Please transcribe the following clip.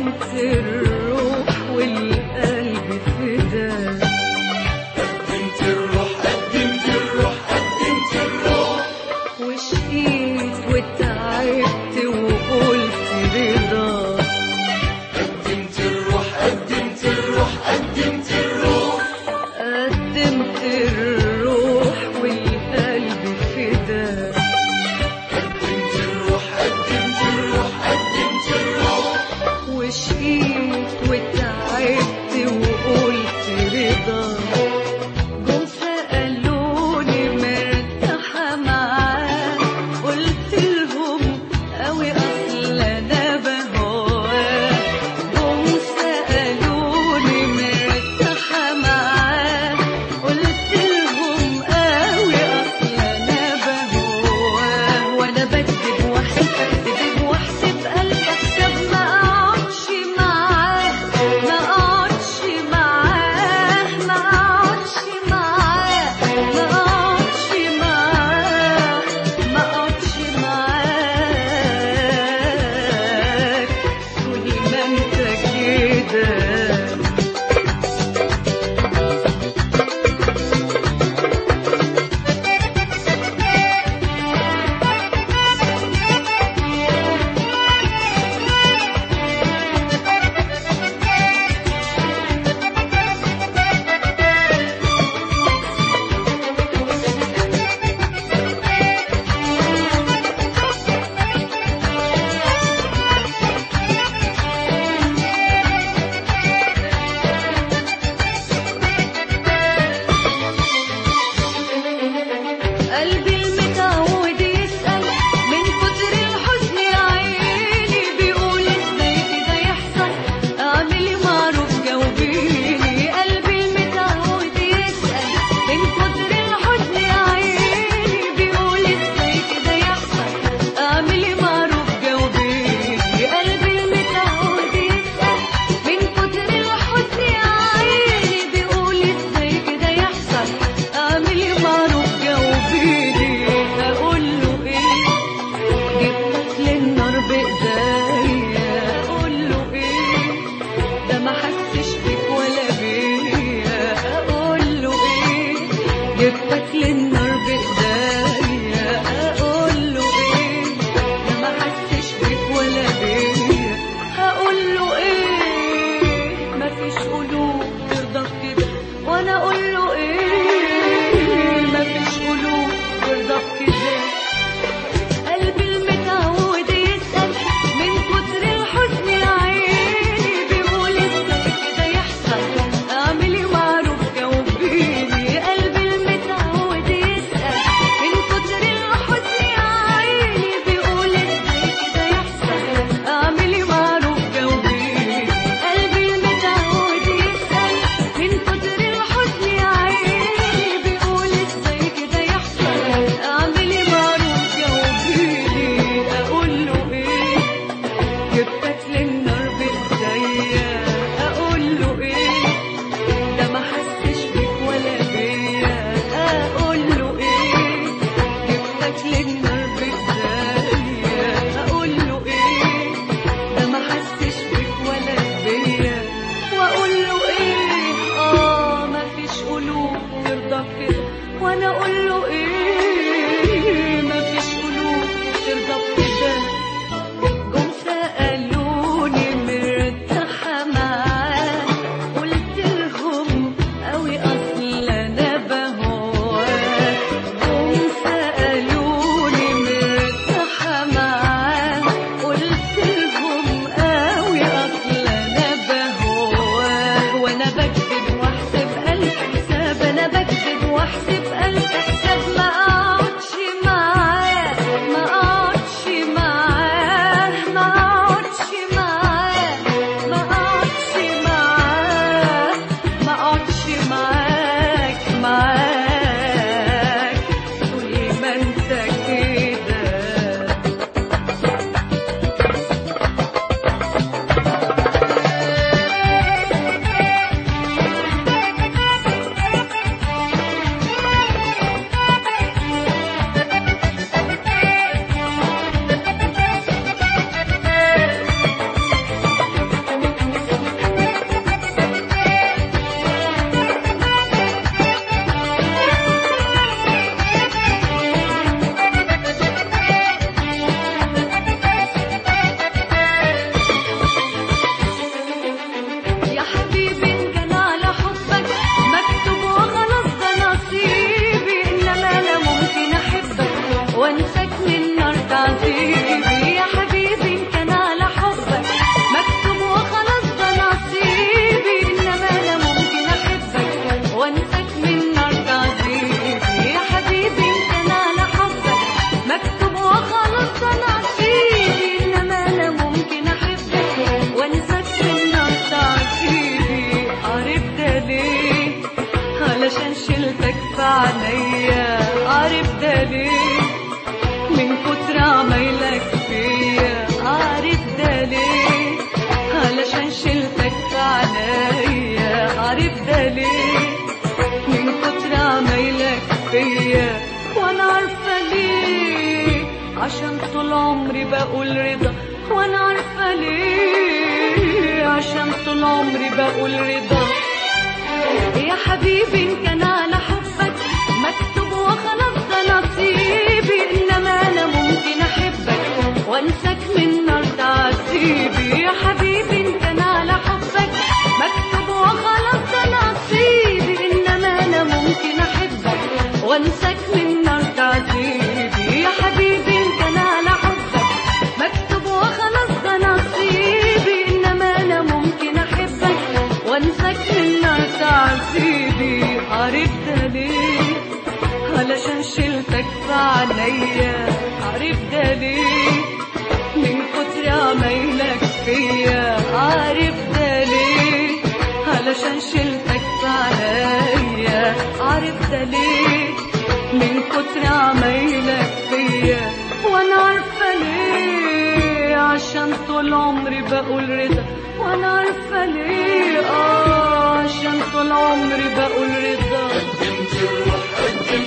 قدمت الروح والقلب فداك قدمت الروح قدمت الروح قدمت الروح وشقيت وتعبت وقلت رضاك قدمت الروح قدمت الروح قدمت الروح قدمت الروح والقلب فداك قدمت الروح قدمت الروح قدمت الروح وشقيت وتعبت وقلت رضاك جم سألوني مرتاحة معاك قلت لهم أوي أصل أنا بهواك جم سألوني مرتاحة معاك قلت لهم أوي أصل أنا بهواك وأنا بكتب وأحسب أكتب وأحسب قلب أكتب ما أقعدش معاه ما أقعدش معاه ما أقعدش معاه ما أقعدش معاه ما أقعدش معاك طول ما أنت كده قلبي المتعود يسأل من كتر الحزن يا عيني بيقول ازاي كده يحصل اعملي معروف جاوبيني قلبي المتعود يسأل من كتر الحزن يا عيني بيقول ازاي كده يحصل اعملي معروف جاوبيني قلبي المتعود يسأل من كتر الحزن يا عيني بيقول ازاي كده يحصل اعملي معروف جاوبيني اقول له ايه جبتك للنار بايديا اقول له ايه ده ما حسش بيك ولا بيا اقول له ايه جبتك للنار بايديا اقول له ايه ده ما حسش بيك ولا بيا هقول له ايه مفيش قلوب ترضى كده وانا اقول له ايه مفيش قلوب ترضى كده قلبي المتعود يسأل من كتر الحزن يا عيني بيقول ازاي كده يحصل اعملي معروف جاوبيني قلبي المتعود يسأل من كتر الحزن يا عيني بيقول ازاي كده يحصل اعملي معروف جاوبيني قلبي المتعود يسأل عينيا عارف ده ليه من كتر عمايلك فيا عارف ده ليه علشان شلتك في عينيا عارف ده ليه من كتر عمايلك فيا وانا عارفه ليه عشان طول عمري بقول رضا وانا عارفه ليه عشان طول عمري بقول رضا يا حبيبي ان كان على حبك مكتوب وخلاص ده نصيبي انما انا ممكن احبك وانساك من نار تعذيبي يا حبيبي ان كان على حبك مكتوب وخلاص ده نصيبي انما انا ممكن احبك وانساك من نار تعذيبي يا حبيبي ان كان على حبك مكتوب وخلاص ده نصيبي انما انا ممكن احبك وانساك من نار تعذيبي عرفت ليه علشان شلتك في عينيا عارف ده ليه من كتر عمايلك فيا عارف ده ليه علشان شلتك في عينيا عارف ده ليه من كتر عمايلك فيا وانا عارفه ليه عشان طول عمري بقول رضا وانا عارفه ليه اه عشان طول عمري بقول رضا قدمت الروح قدمت